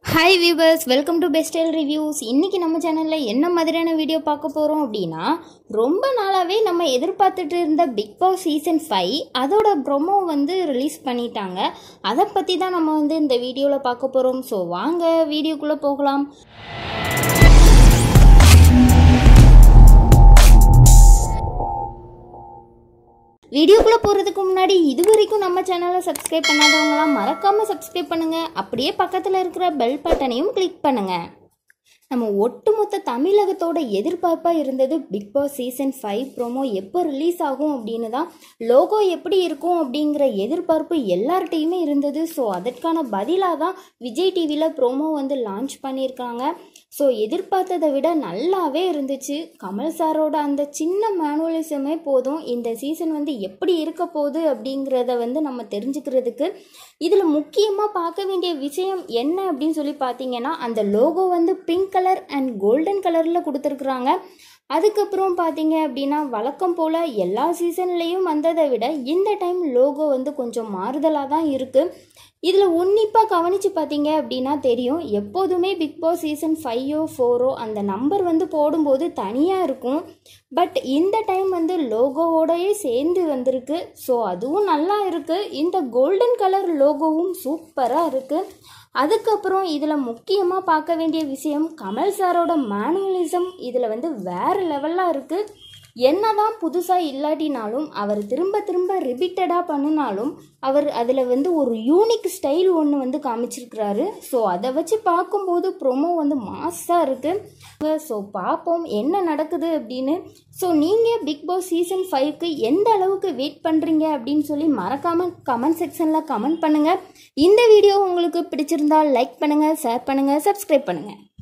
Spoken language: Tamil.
hi viewers welcome to Pestel reviews இன்றைக்கி நம்ம சேனலில் என்ன மாதிரியான வீடியோ பார்க்க போகிறோம் அப்படின்னா ரொம்ப நாளாகவே நம்ம எதிர்பார்த்துட்டு இருந்த பிக் பாஸ் சீசன் ஃபைவ் அதோட ப்ரொமோ வந்து ரிலீஸ் பண்ணிட்டாங்க அதை பற்றி தான் நம்ம வந்து இந்த வீடியோவில் பார்க்க போகிறோம் ஸோ வாங்க வீடியோக்குள்ளே போகலாம் வீடியோக்குள்ளே போகிறதுக்கு முன்னாடி இது வரைக்கும் நம்ம சேனலை சப்ஸ்கிரைப் பண்ணாதவங்களாம் மறக்காமல் சப்ஸ்கிரைப் பண்ணுங்கள் அப்படியே பக்கத்தில் இருக்கிற பெல் பட்டனையும் கிளிக் பண்ணுங்கள் நம்ம ஒட்டுமொத்த தமிழகத்தோட எதிர்பார்ப்பாக இருந்தது Bigg Boss season five promo எப்போ ரிலீஸ் ஆகும் அப்படின்னு தான் லோகோ எப்படி இருக்கும் அப்படிங்கிற எதிர்பார்ப்பு எல்லார்ட்டையுமே இருந்தது ஸோ அதற்கான பதிலாக தான் விஜய் டிவியில் ப்ரோமோ வந்து லான்ச் பண்ணியிருக்காங்க ஸோ எதிர்பார்த்ததை விட நல்லாவே இருந்துச்சு கமல் சாரோட அந்த சின்ன மேனுவலிசமே போதும் இந்த சீசன் வந்து எப்படி இருக்க போகுது அப்படிங்கிறத வந்து நம்ம தெரிஞ்சுக்கிறதுக்கு இதில் முக்கியமாக பார்க்க வேண்டிய விஷயம் என்ன அப்படின்னு சொல்லி பார்த்தீங்கன்னா அந்த லோகோ வந்து பிங்க் கலர் அண்ட் கோல்டன் கலரில் கொடுத்துருக்குறாங்க அதுக்கப்புறம் பார்த்தீங்க அப்படின்னா வழக்கம் போல் எல்லா சீசன்லேயும் வந்ததை விட இந்த டைம் லோகோ வந்து கொஞ்சம் மாறுதலாக தான் இருக்குது இதில் உன்னிப்பாக கவனித்து பார்த்தீங்க அப்படின்னா தெரியும் எப்போதுமே பிக் பாஸ் சீசன் ஃபைவோ ஃபோரோ அந்த நம்பர் வந்து போடும்போது தனியாக இருக்கும் பட் இந்த டைம் வந்து லோகோவோடயே சேர்ந்து வந்திருக்கு ஸோ அதுவும் நல்லா இருக்குது இந்த கோல்டன் கலர் லோகோவும் சூப்பராக இருக்குது அதுக்கப்புறம் இதில் முக்கியமாக பார்க்க வேண்டிய விஷயம் கமல் சாரோட மேனுவலிசம் இதில் வந்து வேறு லெவலில் இருக்குது என்னதான் புதுசாக இல்லாட்டினாலும் அவர் திரும்ப திரும்ப ரிப்பீட்டடாக பண்ணினாலும் அவர் அதில் வந்து ஒரு யூனிக் ஸ்டைல் ஒன்று வந்து காமிச்சிருக்கிறாரு ஸோ அதை வச்சு பார்க்கும்போது ப்ரொமோ வந்து மாஸாக இருக்குது ஸோ பார்ப்போம் என்ன நடக்குது அப்படின்னு ஸோ நீங்கள் பிக் பாஸ் சீசன் ஃபைவ்க்கு எந்த அளவுக்கு வெயிட் பண்ணுறீங்க அப்படின்னு சொல்லி மறக்காமல் கமெண்ட் செக்ஷனில் கமெண்ட் பண்ணுங்கள் இந்த வீடியோ உங்களுக்கு பிடிச்சிருந்தால் லைக் பண்ணுங்கள் ஷேர் பண்ணுங்கள் சப்ஸ்கிரைப் பண்ணுங்கள்